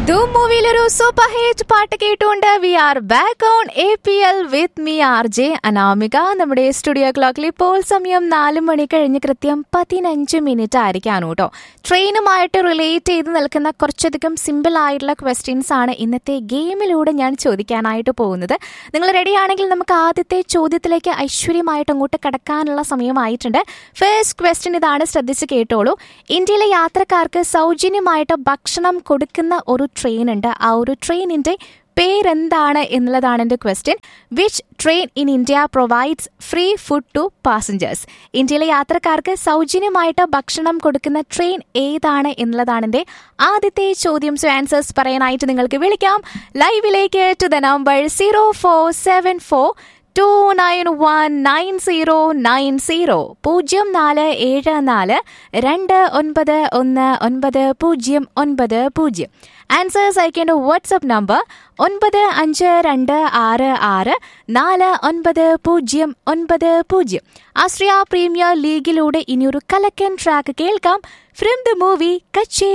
Dhoom മൂവിയിലൊരു super hit പാട്ട് കേട്ടുകൊണ്ട് we are back on A P L with me R J Anamika നമ്മുടെ studio ക്ലോക്കിൽ ഇപ്പോൾ സമയം നാല് മണി കഴിഞ്ഞ് കൃത്യം പതിനഞ്ച് മിനിറ്റ് ആയിരിക്കാണ് കേട്ടോ ട്രെയിനുമായിട്ട് റിലേറ്റ് ചെയ്ത് നിൽക്കുന്ന കുറച്ചധികം സിമ്പിൾ ആയിട്ടുള്ള ക്വസ്റ്റ്യൻസ് ആണ് ഇന്നത്തെ ഗെയിമിലൂടെ ഞാൻ ചോദിക്കാനായിട്ട് പോകുന്നത് നിങ്ങൾ റെഡിയാണെങ്കിൽ നമുക്ക് ആദ്യത്തെ ചോദ്യത്തിലേക്ക് ഐശ്വര്യമായിട്ട് അങ്ങോട്ട് കടക്കാനുള്ള സമയമായിട്ടുണ്ട് ഫസ്റ്റ് ക്വസ്റ്റ്യൻ ഇതാണ് ശ്രദ്ധിച്ച് കേട്ടോളൂ ഇന്ത്യയിലെ യാത്രക്കാർക്ക് സൗജന്യമായിട്ട് ഭക്ഷണം കൊടുക്കുന്ന ഒരു ട്രെയിൻ ഉണ്ട് ആ ഒരു ട്രെയിനിന്റെ പേരെന്താണ് എന്നുള്ളതാണ് എൻ്റെ question which train in India provides free food to passengers ഇന്ത്യയിലെ യാത്രക്കാർക്ക് സൗജന്യമായിട്ട് ഭക്ഷണം കൊടുക്കുന്ന ട്രെയിൻ ഏതാണ് എന്നുള്ളതാണ് എൻ്റെ ആദ്യത്തെ ചോദ്യം സോ ആൻസേഴ്സ് പറയാനായിട്ട് നിങ്ങൾക്ക് വിളിക്കാം ലൈവിലേക്ക് to the number zero four seven four two nine one nine zero nine zero പൂജ്യം നാല് ഏഴ് നാല് രണ്ട് ഒൻപത് ഒന്ന് ഒൻപത് പൂജ്യം ഒൻപത് പൂജ്യം ആൻസേഴ്സ് അയക്കേണ്ട വാട്സപ്പ് നമ്പർ ഒൻപത് അഞ്ച് രണ്ട് ആറ് ആറ് നാല് ഒൻപത് പൂജ്യം ഒൻപത് പൂജ്യം ആശ്രിയ പ്രീമിയർ ലീഗിലൂടെ ഇനിയൊരു കലക്കൻ ട്രാക്ക് കേൾക്കാം ഫ്രം ദ മൂവി കച്ചേ